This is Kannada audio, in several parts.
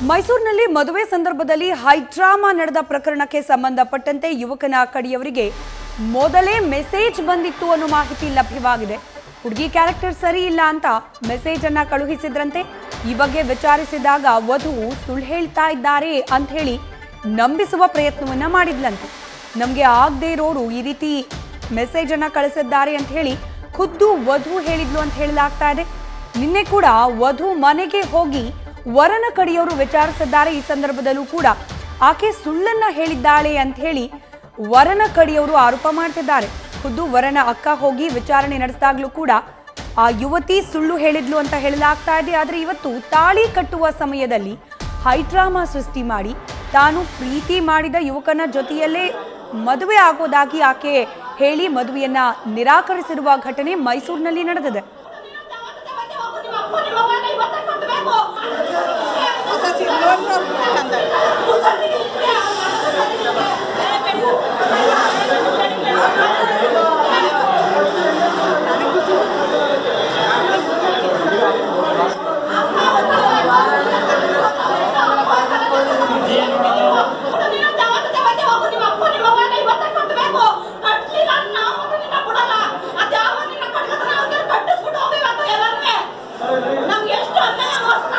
ಮೈಸೂರಿನಲ್ಲಿ ಮದುವೆ ಸಂದರ್ಭದಲ್ಲಿ ಹೈಡ್ರಾಮಾ ನಡೆದ ಪ್ರಕರಣಕ್ಕೆ ಸಂಬಂಧಪಟ್ಟಂತೆ ಯುವಕನ ಕಡೆಯವರಿಗೆ ಮೊದಲೇ ಮೆಸೇಜ್ ಬಂದಿತ್ತು ಅನ್ನೋ ಮಾಹಿತಿ ಲಭ್ಯವಾಗಿದೆ ಹುಡುಗಿ ಕ್ಯಾರೆಕ್ಟರ್ ಸರಿ ಇಲ್ಲ ಅಂತ ಮೆಸೇಜ್ ಅನ್ನ ಕಳುಹಿಸಿದ್ರಂತೆ ಈ ಬಗ್ಗೆ ವಿಚಾರಿಸಿದಾಗ ವಧುವು ಸುಳ್ಳು ಹೇಳ್ತಾ ಇದ್ದಾರೆ ಅಂತ ಹೇಳಿ ನಂಬಿಸುವ ಪ್ರಯತ್ನವನ್ನ ಮಾಡಿದ್ಲಂತೆ ನಮಗೆ ಆಗದೆ ಇರೋರು ಈ ರೀತಿ ಮೆಸೇಜ್ ಅನ್ನ ಕಳಿಸಿದ್ದಾರೆ ಅಂತ ಹೇಳಿ ಖುದ್ದು ವಧು ಹೇಳಿದ್ಲು ಅಂತ ಹೇಳಲಾಗ್ತಾ ಇದೆ ನಿನ್ನೆ ಕೂಡ ವಧು ಮನೆಗೆ ಹೋಗಿ ವರನ ಕಡೆಯವರು ವಿಚಾರಿಸಿದ್ದಾರೆ ಈ ಸಂದರ್ಭದಲ್ಲೂ ಕೂಡ ಆಕೆ ಸುಳ್ಳನ್ನ ಹೇಳಿದ್ದಾಳೆ ಅಂತ ಹೇಳಿ ವರನ ಕಡೆಯವರು ಆರೋಪ ಮಾಡ್ತಿದ್ದಾರೆ ಖುದ್ದು ವರನ ಅಕ್ಕ ಹೋಗಿ ವಿಚಾರಣೆ ನಡೆಸಿದಾಗ್ಲೂ ಕೂಡ ಆ ಯುವತಿ ಸುಳ್ಳು ಹೇಳಿದ್ಲು ಅಂತ ಹೇಳಲಾಗ್ತಾ ಇದೆ ಆದ್ರೆ ಇವತ್ತು ತಾಳಿ ಕಟ್ಟುವ ಸಮಯದಲ್ಲಿ ಹೈಡ್ರಾಮಾ ಸೃಷ್ಟಿ ಮಾಡಿ ತಾನು ಪ್ರೀತಿ ಮಾಡಿದ ಯುವಕನ ಜೊತೆಯಲ್ಲೇ ಮದುವೆ ಆಗೋದಾಗಿ ಆಕೆ ಹೇಳಿ ಮದುವೆಯನ್ನ ನಿರಾಕರಿಸಿರುವ ಘಟನೆ ಮೈಸೂರಿನಲ್ಲಿ ನಡೆದಿದೆ ನಮ್ಗೆ ಎಷ್ಟು ಅನ್ಯಾಯ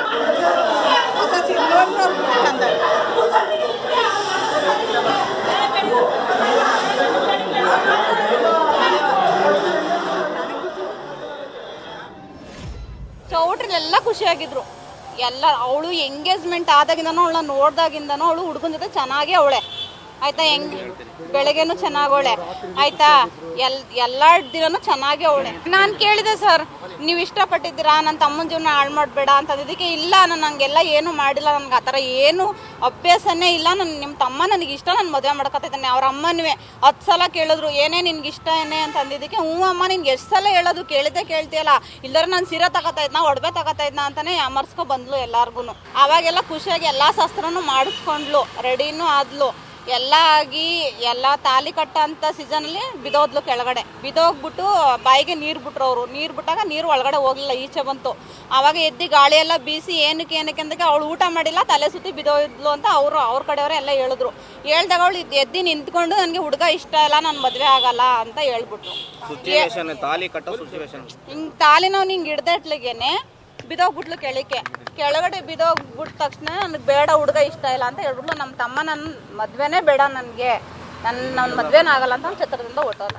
ಚೌಟ್ರಿಲೆಲ್ಲ ಖುಷಿಯಾಗಿದ್ರು ಎಲ್ಲ ಅವಳು ಎಂಗೇಜ್ಮೆಂಟ್ ಆದಾಗಿಂದನೂ ಅವಳನ್ನ ನೋಡ್ದಾಗಿಂದನೂ ಅವಳು ಹುಡುಗನ ಜೊತೆ ಚೆನ್ನಾಗೇ ಅವಳೆ ಆಯ್ತಾ ಹೆಂಗ್ ಬೆಳಗ್ಗೆನೂ ಚೆನ್ನಾಗವಳೆ ಆಯ್ತಾ ಎಲ್ ಎಲ್ಲ ದಿನನೂ ಚೆನ್ನಾಗೇ ಅವಳೆ ನಾನು ಕೇಳಿದೆ ಸರ್ ನೀವು ಇಷ್ಟಪಟ್ಟಿದ್ದೀರಾ ನನ್ನ ತಮ್ಮನ ಜೀವನ ಹಾಳು ಮಾಡಬೇಡ ಅಂತಂದಿದ್ದಕ್ಕೆ ಇಲ್ಲ ನಾನು ನಂಗೆಲ್ಲ ಏನು ಮಾಡಿಲ್ಲ ನನ್ಗೆ ಆ ಥರ ಏನು ಅಭ್ಯಾಸನೇ ಇಲ್ಲ ನನ್ನ ನಿಮ್ಮ ತಮ್ಮ ನನಗೆ ಇಷ್ಟ ನಾನು ಮದುವೆ ಮಾಡ್ಕೊತಿದ್ದಾನೆ ಅವ್ರ ಅಮ್ಮನೂ ಹತ್ತು ಸಲ ಕೇಳಿದ್ರು ಏನೇ ನಿನ್ಗೆ ಇಷ್ಟ ಏನೇ ಅಂತ ಅಂದಿದ್ದಕ್ಕೆ ಹ್ಞೂ ಅಮ್ಮ ನಿನ್ಗೆ ಎಷ್ಟು ಸಲ ಹೇಳೋದು ಕೇಳಿದ್ದೆ ಕೇಳ್ತೀಯಲ್ಲ ಇಲ್ಲಾರೆ ನಾನು ಸೀರೆ ತಗೋತಾ ಇದ್ನ ಒಡವೆ ತಗೋತಾ ಇದ್ನ ಅಂತಾನೆ ಯಾಮರ್ಸ್ಕೊ ಬಂದ್ಲು ಎಲ್ಲಾರ್ಗು ಅವಾಗೆಲ್ಲ ಖುಷಿಯಾಗಿ ಎಲ್ಲ ಶಾಸ್ತ್ರನೂ ಮಾಡಿಸ್ಕೊಂಡ್ಲು ರೆಡಿನೂ ಆದ್ಲು ಎಲ್ಲ ಆಗಿ ಎಲ್ಲ ತಾಲಿ ಕಟ್ಟಂತ ಸೀಸನಲ್ಲಿ ಬಿದೋದ್ಲು ಕೆಳಗಡೆ ಬಿದೋಗ್ಬಿಟ್ಟು ಬಾಯಿಗೆ ನೀರು ಬಿಟ್ರು ಅವರು ನೀರು ಬಿಟ್ಟಾಗ ನೀರು ಒಳಗಡೆ ಹೋಗ್ಲಿಲ್ಲ ಈಚೆ ಬಂತು ಆವಾಗ ಎದ್ದು ಗಾಳಿ ಎಲ್ಲ ಬೀಸಿ ಏನಕ್ಕೆ ಏನಕ್ಕೆ ಅಂದಕ್ಕೆ ಅವಳು ಊಟ ಮಾಡಿಲ್ಲ ತಲೆ ಸುತ್ತಿ ಬಿದೋದ್ಲು ಅಂತ ಅವರು ಅವ್ರ ಕಡೆಯವರೇ ಎಲ್ಲ ಹೇಳಿದ್ರು ಹೇಳ್ದಾಗ ಅವಳು ಎದ್ದು ನಿಂತ್ಕೊಂಡು ನನಗೆ ಹುಡುಗ ಇಷ್ಟ ಇಲ್ಲ ನಾನು ಮದುವೆ ಆಗಲ್ಲ ಅಂತ ಹೇಳ್ಬಿಟ್ರು ಸಿಚುವೇಶನ್ ತಾಲಿ ಕಟ್ಟೋ ಸಿಚುವೇಶನ್ ಹಿಂಗ್ ತಾಲಿ ನಾವು ಹಿಂಗ್ ಹಿಡ್ದಟ್ಲಿಗೆನೆ ಬಿದೋಗ್ಬಿಟ್ಲು ಕೆಳಕ್ಕೆ ಕೆಳಗಡೆ ಬಿದೋಗ್ಬಿಟ್ಟ ತಕ್ಷಣ ನನಗೆ ಬೇಡ ಹುಡುಗ ಇಷ್ಟ ಇಲ್ಲ ಅಂತ ಹೇಳ್ಬಿಟ್ಲು ನಮ್ಮ ತಮ್ಮ ನನ್ನ ಮದ್ವೆನೇ ಬೇಡ ನನಗೆ ನನ್ನ ನನ್ನ ಮದ್ವೆನೇ ಆಗಲ್ಲ ಅಂತ ಅವ್ನ್ ಛತ್ರದಿಂದ ಹೊಟ್ಟೋದ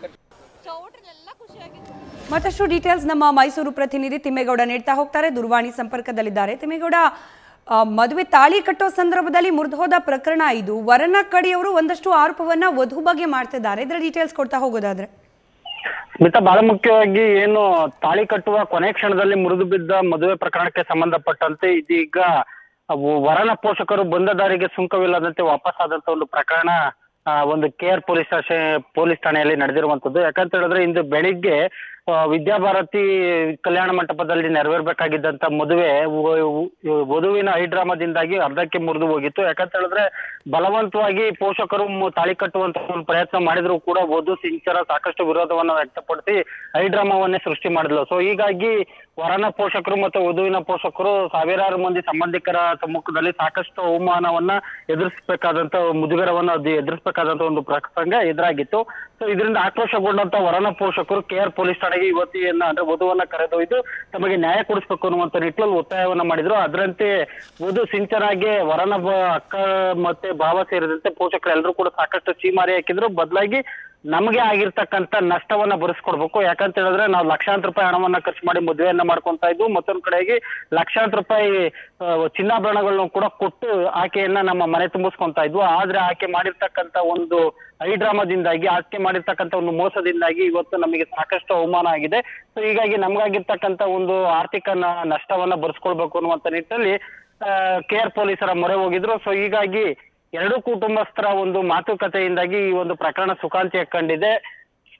ಚೌಟ್ರಿಲೆಲ್ಲ ಖುಷಿಯಾಗಿತ್ತು ಮತ್ತಷ್ಟು ಡೀಟೇಲ್ಸ್ ನಮ್ಮ ಮೈಸೂರು ಪ್ರತಿನಿಧಿ ತಿಮ್ಮೇಗೌಡ ನೀಡ್ತಾ ಹೋಗ್ತಾರೆ ದೂರವಾಣಿ ಸಂಪರ್ಕದಲ್ಲಿದ್ದಾರೆ ತಿಮ್ಮೇಗೌಡ ಆ, ಮದುವೆ ತಾಳಿ ಕಟ್ಟೋ ಸಂದರ್ಭದಲ್ಲಿ ಮುರಿದು ಹೋದ ಪ್ರಕರಣ ಇದು ವರನ ಕಡೆಯವರು ಒಂದಷ್ಟು ಆರೋಪವನ್ನ ವಧು ಬಗ್ಗೆ ಮಾಡ್ತಿದ್ದಾರೆ ಇದರ ಡೀಟೇಲ್ಸ್ ಕೊಡ್ತಾ ಹೋಗೋದಾದ್ರೆ ಸ್ಮಿತಾ ಬಹಳ ಮುಖ್ಯವಾಗಿ ಏನು ತಾಳಿ ಕಟ್ಟುವ ಕೊನೆ ಕ್ಷಣದಲ್ಲಿ ಮುರಿದು ಬಿದ್ದ ಮದುವೆ ಪ್ರಕರಣಕ್ಕೆ ಸಂಬಂಧಪಟ್ಟಂತೆ ಇದೀಗ ಅವು ವರನ ಪೋಷಕರು ಬಂದ ದಾರಿಗೆ ಸುಂಕವಿಲ್ಲದಂತೆ ವಾಪಸ್ ಆದಂತ ಒಂದು ಪ್ರಕರಣ ಆ, ಒಂದು K R police station police ಠಾಣೆಯಲ್ಲಿ ನಡೆದಿರುವಂತದ್ದು ಯಾಕಂತ ಹೇಳಿದ್ರೆ ಇಂದು ಬೆಳಿಗ್ಗೆ ಆ, ವಿದ್ಯಾಭಾರತಿ ಕಲ್ಯಾಣ ಮಂಟಪದಲ್ಲಿ ನೆರವೇರ್ಬೇಕಾಗಿದ್ದಂತ ಮದುವೆ ವ- ವ- ವಧುವಿನ ಹೈಡ್ರಾಮಾದಿಂದಾಗಿ ಅರ್ಧಕ್ಕೆ ಮುರಿದು ಹೋಗಿತ್ತು ಯಾಕಂತ ಹೇಳಿದ್ರೆ ಬಲವಂತವಾಗಿ ಪೋಷಕರು ಮು- ತಾಳಿ ಕಟ್ಟುವಂತ ಒಂದು ಪ್ರಯತ್ನ ಮಾಡಿದ್ರು ಕೂಡ ವಧು ಸಿಂಚರ ಸಾಕಷ್ಟು ವಿರೋಧವನ್ನ ವ್ಯಕ್ತಪಡಿಸಿ ಹೈಡ್ರಾಮಾವನ್ನೇ ಸೃಷ್ಟಿ ಮಾಡಿದ್ಲು ಸೊ ಹೀಗಾಗಿ ವರನ ಪೋಷಕರು ಮತ್ತು ವಧುವಿನ ಪೋಷಕರು ಸಾವಿರಾರು ಮಂದಿ ಸಂಬಂಧಿಕರ ಸಮ್ಮುಖದಲ್ಲಿ ಸಾಕಷ್ಟು ಅವಮಾನವನ್ನ ಎದುರಿಸಬೇಕಾದಂತ ಮುಜುಗರವನ್ನ ಅದು ಎದುರಿಸಬೇಕಾದಂತ ಒಂದು ಪ್ರಸಂಗ ಎದುರಾಗಿತ್ತು ಸೊ ಇದರಿಂದ ಆಕ್ರೋಶಗೊಂಡಂತ ವರನ ಪೋಷಕರು ಕೆ ಆರ್ ಪೊಲೀಸ್ ಠಾಣೆಗೆ ಯುವತಿಯನ್ನ ಅಂದ್ರೆ ವಧುವನ್ನ ಕರೆದೊಯ್ದು ತಮಗೆ ನ್ಯಾಯ ಕೊಡಿಸ್ಬೇಕು ಅನ್ನುವಂತ ನಿಟ್ಟಿನಲ್ಲಿ ಒತ್ತಾಯವನ್ನ ಮಾಡಿದ್ರು ಅದರಂತೆ ವಧು ಸಿಂಚನಾಗೆ ವರನ ಬ- ಅಕ್ಕ ಮತ್ತೆ ಭಾವ ಸೇರಿದಂತೆ ಪೋಷಕರು ಎಲ್ಲರೂ ಕೂಡ ಸಾಕಷ್ಟು ಚೀಮಾರಿ ಹಾಕಿದ್ರು ಬದಲಾಗಿ ನಮಗೆ ಆಗಿರ್ತಕ್ಕಂತ ನಷ್ಟವನ್ನ ಭರಿಸ್ಕೊಡ್ಬೇಕು ಯಾಕಂತ ಹೇಳಿದ್ರೆ ನಾವು ಲಕ್ಷಾಂತರ ರೂಪಾಯಿ ಹಣವನ್ನ ಖರ್ಚು ಮಾಡಿ ಮದುವೆಯನ್ನ ಮಾಡ್ಕೊಂತ ಇದ್ವು ಮತ್ತೊಂದ್ ಕಡೆಗೆ ಲಕ್ಷಾಂತರ ರೂಪಾಯಿ ಆ, ಚಿನ್ನಾಭರಣಗಳನ್ನು ಕೂಡ ಕೊಟ್ಟು ಆಕೆಯನ್ನ ನಮ್ಮ ಮನೆ ತುಂಬಿಸ್ಕೊಂತ ಇದ್ವು ಆದ್ರೆ ಆಕೆ ಮಾಡಿರ್ತಕ್ಕಂತ ಒಂದು ಹೈಡ್ರಾಮಾದಿಂದಾಗಿ ಆಕೆ ಮಾಡಿರ್ತಕ್ಕಂತ ಒಂದು ಮೋಸದಿಂದಾಗಿ ಇವತ್ತು ನಮಗೆ ಸಾಕಷ್ಟು ಅವಮಾನ ಆಗಿದೆ ಸೊ ಹೀಗಾಗಿ ನಮ್ಗಾಗಿರ್ತಕ್ಕಂತ ಒಂದು ಆರ್ಥಿಕ ನ- ನಷ್ಟವನ್ನ ಭರಿಸ್ಕೊಳ್ಬೇಕು ಅನ್ನುವಂತ ನಿಟ್ಟಿನಲ್ಲಿ ಕೆ ಆರ್ ಪೊಲೀಸರ ಮೊರೆ ಹೋಗಿದ್ರು ಸೊ ಹೀಗಾಗಿ ಎರಡೂ ಕುಟುಂಬಸ್ಥರ ಒಂದು ಮಾತುಕತೆಯಿಂದಾಗಿ ಈ ಒಂದು ಪ್ರಕರಣ ಸುಖಾಂತ್ಯ ಕಂಡಿದೆ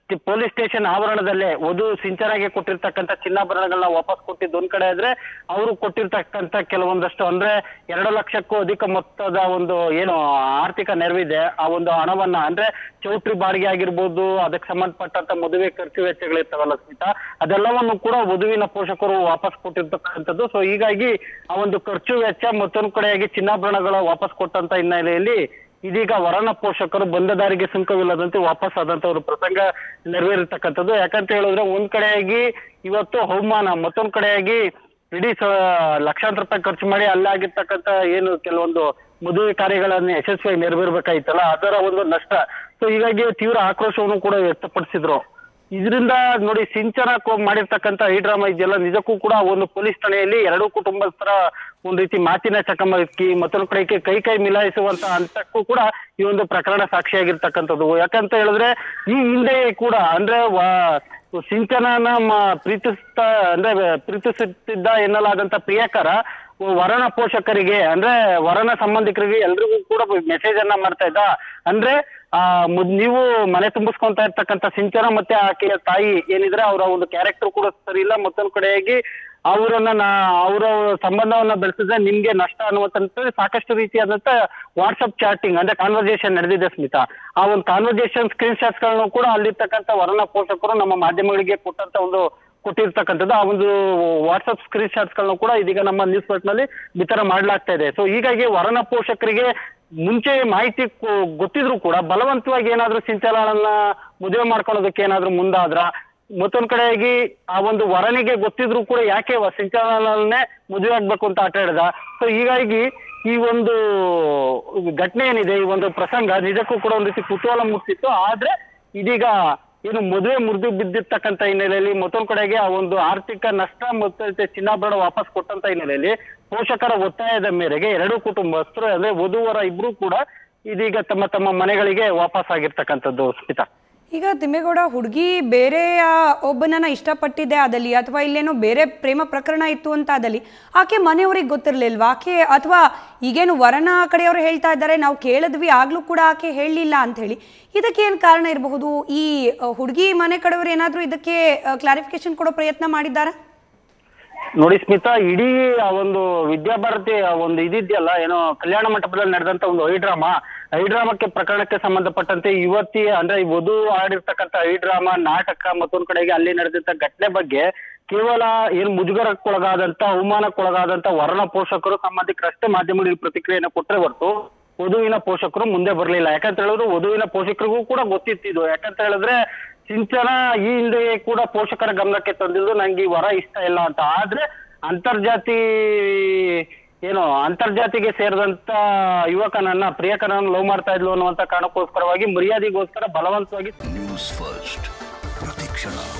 ಪೊಲೀಸ್ ಸ್ಟೇಷನ್ ಆವರಣದಲ್ಲೇ ವಧು ಸಿಂಚನಾಗೆ ಕೊಟ್ಟಿರ್ತಕ್ಕಂಥ ಚಿನ್ನಾಭರಣಗಳನ್ನ ವಾಪಸ್ ಕೊಟ್ಟಿದ್ದು ಒಂದ್ ಕಡೆ ಆದ್ರೆ ಅವರು ಕೊಟ್ಟಿರ್ತಕ್ಕಂಥ ಕೆಲವೊಂದಷ್ಟು ಅಂದ್ರೆ ಎರಡು ಲಕ್ಷಕ್ಕೂ ಅಧಿಕ ಮೊತ್ತದ ಒಂದು ಏನು ಆರ್ಥಿಕ ನೆರವಿದೆ ಆ ಒಂದು ಹಣವನ್ನ ಅಂದ್ರೆ ಚೌಟ್ರಿ ಬಾಡಿಗೆ ಆಗಿರ್ಬೋದು ಅದಕ್ಕೆ ಸಂಬಂಧಪಟ್ಟಂತ ಮದುವೆ ಖರ್ಚು ವೆಚ್ಚಗಳಿರ್ತಾವಲ್ಲ ಸ್ಮಿತಾ ಅದೆಲ್ಲವನ್ನು ಕೂಡ ವಧುವಿನ ಪೋಷಕರು ವಾಪಸ್ ಕೊಟ್ಟಿರ್ತಕ್ಕಂಥದ್ದು ಸೊ ಹೀಗಾಗಿ ಆ ಒಂದು ಖರ್ಚು ವೆಚ್ಚ ಮತ್ತೊಂದು ಕಡೆಯಾಗಿ ಚಿನ್ನಾಭರಣಗಳ ವಾಪಸ್ ಕೊಟ್ಟಂತ ಹಿನ್ನೆಲೆಯಲ್ಲಿ ಇದೀಗ ವರನ ಪೋಷಕರು ಬಂದ ದಾರಿಗೆ ಸುಂಕವಿಲ್ಲದಂತೆ ವಾಪಸ್ ಆದಂತ ಒಂದು ಪ್ರಸಂಗ ನೆರವೇರಿರ್ತಕ್ಕಂಥದ್ದು ಯಾಕಂತ ಹೇಳಿದ್ರೆ ಒಂದ್ ಕಡೆಯಾಗಿ ಇವತ್ತು ಹವಾಮಾನ ಮತ್ತೊಂದ್ ಕಡೆಯಾಗಿ ಇಡೀ ಸ ಲಕ್ಷಾಂತರ ರೂಪಾಯಿ ಖರ್ಚು ಮಾಡಿ ಅಲ್ಲಾಗಿರ್ತಕ್ಕಂಥ ಏನು ಕೆಲವೊಂದು ಮದುವೆ ಕಾರ್ಯಗಳನ್ನ ಯಶಸ್ವಿಯಾಗಿ ನೆರವೇರ್ಬೇಕಾಯ್ತಲ್ಲ ಅದರ ಒಂದು ನಷ್ಟ ಸೊ ಹೀಗಾಗಿ ತೀವ್ರ ಆಕ್ರೋಶವನ್ನು ಕೂಡ ವ್ಯಕ್ತಪಡಿಸಿದ್ರು ಇದರಿಂದ ನೋಡಿ ಸಿಂಚನ ಕೊ- ಮಾಡಿರ್ತಕ್ಕಂಥ ಈ ಡ್ರಾಮಾ ಇದೆಯಲ್ಲ ನಿಜಕ್ಕೂ ಕೂಡ ಒಂದು ಪೊಲೀಸ್ ಠಾಣೆಯಲ್ಲಿ ಎರಡೂ ಕುಟುಂಬಸ್ಥರ ಒಂದ್ ರೀತಿ ಮಾತಿನ ಚಕಮಕಿ ಮತ್ತೊಂದು ಕಡೆಗೆ ಕೈ ಕೈ ಮಿಲಾಯಿಸುವಂತ ಹಂತಕ್ಕೂ ಕೂಡ ಈ ಒಂದು ಪ್ರಕರಣ ಸಾಕ್ಷಿಯಾಗಿರ್ತಕ್ಕಂಥದ್ದು ಯಾಕಂತ ಹೇಳಿದ್ರೆ ಈ ಹಿಂದೆ ಕೂಡ ಅಂದ್ರೆ ವ- ಸಿಂಚನನ ಮ- ಪ್ರೀತಿಸ್ತಾ ಅಂದ್ರೆ ಪ್ರೀತಿಸುತ್ತಿದ್ದ ಎನ್ನಲಾದಂತ ಪ್ರಿಯಕರ ವರನ ಪೋಷಕರಿಗೆ ಅಂದ್ರೆ ವರನ ಸಂಬಂಧಿಕರಿಗೆ ಎಲ್ರಿಗೂ ಕೂಡ ಮೆಸೇಜ್ ಅನ್ನ ಮಾಡ್ತಾ ಇದ್ದ ಅಂದ್ರೆ ಆ ಮುದ್- ನೀವು ಮನೆ ತುಂಬಿಸ್ಕೊಂತ ಇರ್ತಕ್ಕಂಥ ಸಿಂಚನ ಮತ್ತೆ ಆಕೆಯ ತಾಯಿ ಏನಿದ್ರೆ ಅವರ ಒಂದು ಕ್ಯಾರೆಕ್ಟರ್ ಕೂಡ ಸರಿ ಇಲ್ಲ ಮತ್ತೊಂದ್ ಕಡೆಯಾಗಿ ಅವರನ್ನ ನಾ ಅವರ ಸಂಬಂಧವನ್ನ ಬೆಳೆಸಿದ್ರೆ ನಿಮ್ಗೆ ನಷ್ಟ ಅನ್ನುವಂತ ಸಾಕಷ್ಟು ರೀತಿಯಾದಂತ ವಾಟ್ಸಪ್ ಚಾಟಿಂಗ್ ಅಂದ್ರೆ ಕಾನ್ವರ್ಸೇಷನ್ ನಡೆದಿದೆ ಸ್ಮಿತಾ ಆ ಒಂದು ಕಾನ್ವರ್ಸೇಷನ್ ಸ್ಕ್ರೀನ್ ಶಾಟ್ಸ್ ಗಳನ್ನು ಕೂಡ ಅಲ್ಲಿರ್ತಕ್ಕಂಥ ವರನ ಪೋಷಕರು ನಮ್ಮ ಮಾಧ್ಯಮಗಳಿಗೆ ಕೊಟ್ಟಂತ ಒಂದು ಕೊಟ್ಟಿರ್ತಕ್ಕಂಥದ್ದು ಆ ಒಂದು ವಾಟ್ಸಪ್ ಸ್ಕ್ರೀನ್ ಶಾಟ್ಸ್ ಗಳನ್ನು ಕೂಡ ಇದೀಗ ನಮ್ಮ ನ್ಯೂಸ್ ಪೋರ್ಟ್ ನಲ್ಲಿ ವಿತರ ಮಾಡಲಾಗ್ತಾ ಇದೆ ಸೊ ಹೀಗಾಗಿ ವರನ ಪೋಷಕರಿಗೆ ಮುಂಚೆ ಮಾಹಿತಿ ಕೊ- ಗೊತ್ತಿದ್ರು ಕೂಡ ಬಲವಂತವಾಗಿ ಏನಾದ್ರೂ ಸಿಂಚಲನ ಮದುವೆ ಮಾಡ್ಕೊಳ್ಳೋದಕ್ಕೆ ಏನಾದ್ರೂ ಮುಂದಾದ್ರ ಮತ್ತೊಂದ್ ಕಡೆಯಾಗಿ ಆ ಒಂದು ವರನಿಗೆ ಗೊತ್ತಿದ್ರು ಕೂಡ ಯಾಕೆ ವ- ಸಿಂಚಲನನ್ನೇ ಮದುವೆ ಆಗ್ಬೇಕು ಅಂತ ಆಟ ಹಿಡ್ದ ಸೊ ಹೀಗಾಗಿ ಈ ಒಂದು ಘಟನೆ ಏನಿದೆ ಈ ಒಂದು ಪ್ರಸಂಗ ನಿಜಕ್ಕೂ ಕೂಡ ಒಂದ್ ರೀತಿ ಕುತೂಹಲ ಮೂಡಿಸಿತ್ತು ಆದ್ರೆ ಇದೀಗ ಏನು ಮದುವೆ ಮುರಿದು ಬಿದ್ದಿರ್ತಕ್ಕಂಥ ಹಿನ್ನೆಲೆಯಲ್ಲಿ ಮತ್ತೊಂದ್ ಕಡೆಗೆ ಆ ಒಂದು ಆರ್ಥಿಕ ನಷ್ಟ ಮತ್ತೆ ಚಿನ್ನಾಭರಣ ವಾಪಸ್ ಕೊಟ್ಟಂತ ಹಿನ್ನೆಲೆಯಲ್ಲಿ ಪೋಷಕರ ಒತ್ತಾಯದ ಮೇರೆಗೆ ಎರಡೂ ಕುಟುಂಬಸ್ಥರು ಅಂದ್ರೆ ವಧುವರ ಇಬ್ರು ಕೂಡ ಇದೀಗ ತಮ್ಮ ತಮ್ಮ ಮನೆಗಳಿಗೆ ವಾಪಸ್ ಆಗಿರ್ತಕ್ಕಂಥದ್ದು ಸ್ಮಿತಾ ಈಗ ತಿಮ್ಮೇಗೌಡ ಹುಡುಗಿ ಬೇರೆ ಆ, ಒಬ್ಬನನ್ನ ಇಷ್ಟಪಟ್ಟಿದ್ದೆ ಆದಲ್ಲಿ ಅಥವಾ ಇಲ್ಲೇನೋ ಬೇರೆ ಪ್ರೇಮ ಪ್ರಕರಣ ಇತ್ತು ಅಂತ ಆದಲ್ಲಿ ಆಕೆ ಮನೆಯವ್ರಿಗೆ ಗೊತ್ತಿರ್ಲಿಲ್ವಾ ಆಕೆ ಅಥವಾ ಈಗೇನು ವರನ ಕಡೆಯವರು ಹೇಳ್ತಾ ಇದ್ದಾರೆ ನಾವು ಕೇಳಿದ್ವಿ ಆಗ್ಲೂ ಕೂಡ ಆಕೆ ಹೇಳಲಿಲ್ಲ ಅಂತ ಹೇಳಿ ಇದಕ್ಕೆ ಏನು ಕಾರಣ ಇರಬಹುದು ಈ ಆ, ಹುಡುಗಿ ಮನೆ ಕಡೆಯವರು ಏನಾದರೂ ಇದಕ್ಕೆ ಕ್ಲಾರಿಫಿಕೇಶನ್ ಕೊಡೋ ಪ್ರಯತ್ನ ಮಾಡಿದ್ದಾರಾ ನೋಡಿ ಸ್ಮಿತಾ ಇಡೀ ಆ ಒಂದು ವಿದ್ಯಾಭಾರತಿ ಆ ಒಂದು ಇದಿದೆಯಲ್ಲ ಏನೋ ಕಲ್ಯಾಣ ಮಂಟಪದಲ್ಲಿ ನಡೆದಂತ ಒಂದು ಐಡ್ರಾಮಾ ಐಡ್ರಾಮಕ್ಕೆ ಪ್ರಕರಣಕ್ಕೆ ಸಂಬಂಧಪಟ್ಟಂತೆ ಯುವತಿ ಅಂದ್ರೆ ಈ ವಧು ಆಡಿರ್ತಕ್ಕಂಥ ಐಡ್ರಾಮಾ ನಾಟಕ ಮತ್ತೊಂದ್ ಕಡೆಗೆ ಅಲ್ಲಿ ನಡೆದಂತ ಘಟನೆ ಬಗ್ಗೆ ಕೇವಲ ಏನ್ ಮುಜುಗರಕ್ಕೊಳಗಾದಂತ ಅವಮಾನಕ್ಕೊಳಗಾದಂತ ವರನ ಪೋಷಕರು ಸಂಬಂಧಿಕರಷ್ಟೇ ಮಾಧ್ಯಮಗಳಿಗೆ ಪ್ರತಿಕ್ರಿಯೆಯನ್ನು ಕೊಟ್ಟರೆ ಹೊರತು ವಧುವಿನ ಪೋಷಕರು ಮುಂದೆ ಬರಲಿಲ್ಲ ಯಾಕಂತ ಹೇಳಿದ್ರೆ ವಧುವಿನ ಪೋಷಕರಿಗೂ ಕೂಡ ಗೊತ್ತಿತ್ತಿದ್ದು ಯಾಕಂತ ಹೇಳಿದ್ರೆ ಸಿಂಚನ ಈ ಹಿಂದೆ ಕೂಡ ಪೋಷಕರ ಗಮನಕ್ಕೆ ತಂದಿದ್ದು ನಂಗೆ ಈ ವರ ಇಷ್ಟ ಇಲ್ಲ ಅಂತ ಆದ್ರೆ ಅಂತರ್ಜಾತಿ ಏನು ಅಂತರ್ಜಾತಿಗೆ ಸೇರಿದಂತ ಯುವಕನನ್ನ ಪ್ರಿಯಕರನ್ನ ಲವ್ ಮಾಡ್ತಾ ಇದ್ಲು ಅನ್ನುವಂತ ಕಾರಣಕ್ಕೋಸ್ಕರವಾಗಿ ಮರ್ಯಾದೆಗೋಸ್ಕರ ಬಲವಂತವಾಗಿ ನ್ಯೂಸ್ ಫಸ್ಟ್ ಪ್ರತಿಕ್ಷಣ